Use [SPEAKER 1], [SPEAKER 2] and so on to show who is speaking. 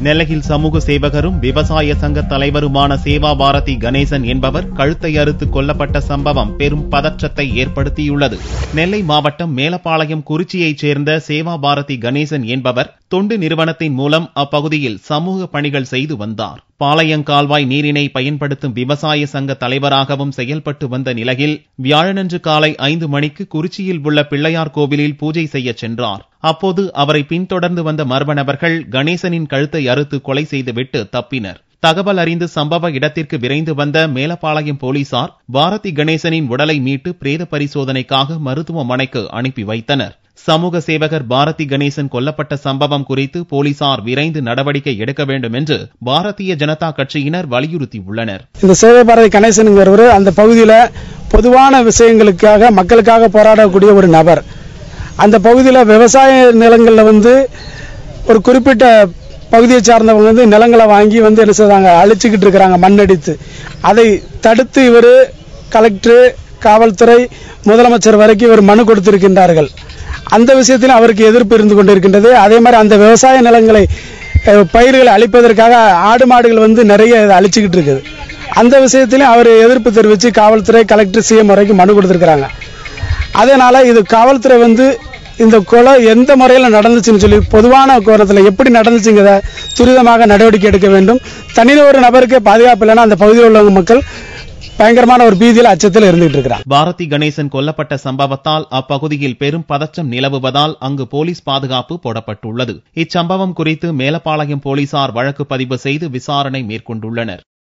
[SPEAKER 1] நெல்லையில் சமூக சேவகரும் விவசாய சங்க தலைவருமான சேவா பாரதி கணேசன் என்பவர் கழுத்தை அறுத்து கொல்லப்பட்ட சம்பவம் பெரும் பதற்றத்தை ஏற்படுத்தியுள்ளது நெல்லை மாவட்டம் மேலப்பாளையம் குறிச்சியைச் சேர்ந்த சேவா பாரதி கணேசன் என்பவர் தொண்டு நிறுவனத்தின் மூலம் அப்பகுதியில் சமூக பணிகள் செய்து வந்தார் பாளையங்கால்வாய் நீரினை பயன்படுத்தும் விவசாய சங்க தலைவராகவும் செயல்பட்டு வந்த நிலையில் வியாழனன்று காலை ஐந்து மணிக்கு குறிச்சியில் உள்ள பிள்ளையார் கோவிலில் பூஜை செய்ய சென்றார் அப்போது அவரை பின்தொடர்ந்து வந்த மர்ம நபர்கள் கணேசனின் கழுத்தை அறுத்து கொலை செய்துவிட்டு தப்பினர் தகவல் அறிந்து சம்பவ இடத்திற்கு விரைந்து வந்த மேலப்பாளையம் போலீசார் பாரதி கணேசனின் உடலை மீட்டு பிரேத பரிசோதனைக்காக மருத்துவமனைக்கு அனுப்பி வைத்தனர் சமூக சேவகர் பாரதி கணேசன் கொல்லப்பட்ட சம்பவம் குறித்து போலீசார் விரைந்து நடவடிக்கை எடுக்க வேண்டும் என்று பாரதிய ஜனதா கட்சியினர் வலியுறுத்தியுள்ளனர்
[SPEAKER 2] இந்த சேவை பாரதி கணேசனுங்கிறவர் அந்த பகுதியில் பொதுவான விஷயங்களுக்காக மக்களுக்காக போராடக்கூடிய ஒரு நபர் அந்த பகுதியில் விவசாய நிலங்களில் வந்து ஒரு குறிப்பிட்ட பகுதியை சார்ந்தவங்க வந்து நிலங்களை வாங்கி வந்து என்ன செய்றாங்க அழிச்சுக்கிட்டு இருக்கிறாங்க மண்ணடித்து அதை தடுத்து இவர் கலெக்டர் காவல்துறை முதலமைச்சர் வரைக்கும் இவர் மனு கொடுத்திருக்கின்றார்கள் அந்த விஷயத்தில் அவருக்கு எதிர்ப்பு இருந்து கொண்டிருக்கின்றது அதே மாதிரி அந்த விவசாய நிலங்களை அஹ், பயிர்களை அழிப்பதற்காக ஆடு மாடுகள் வந்து நிறைய இதை அழிச்சுக்கிட்டு இருக்குது அந்த விஷயத்திலும் அவர் எதிர்ப்பு தெரிவித்து காவல்துறை கலெக்டர் சிஎம் வரைக்கும் மனு கொடுத்திருக்கிறாங்க அதனால இது காவல்துறை வந்து இந்த கொலை எந்த முறையில் நடந்துச்சுன்னு சொல்லி பொதுவான கோணத்தில் எப்படி நடந்துச்சுங்கிறத துரிதமாக நடவடிக்கை எடுக்க வேண்டும் தனிநபர் நபருக்கே பாதுகாப்பு இல்லைன்னா அந்த பகுதியில் உள்ள மக்கள் பயங்கரமான ஒரு பீதியில் அச்சத்தில் இருந்துகிட்டு இருக்கிறாங்க
[SPEAKER 1] பாரதி கணேசன் கொல்லப்பட்ட சம்பவத்தால் அப்பகுதியில் பெரும் பதற்றம் நிலவுவதால் அங்கு போலீஸ் பாதுகாப்பு போடப்பட்டுள்ளது இச்சம்பவம் குறித்து மேலப்பாளையம் போலீசார் வழக்கு பதிவு செய்து விசாரணை மேற்கொண்டுள்ளனர்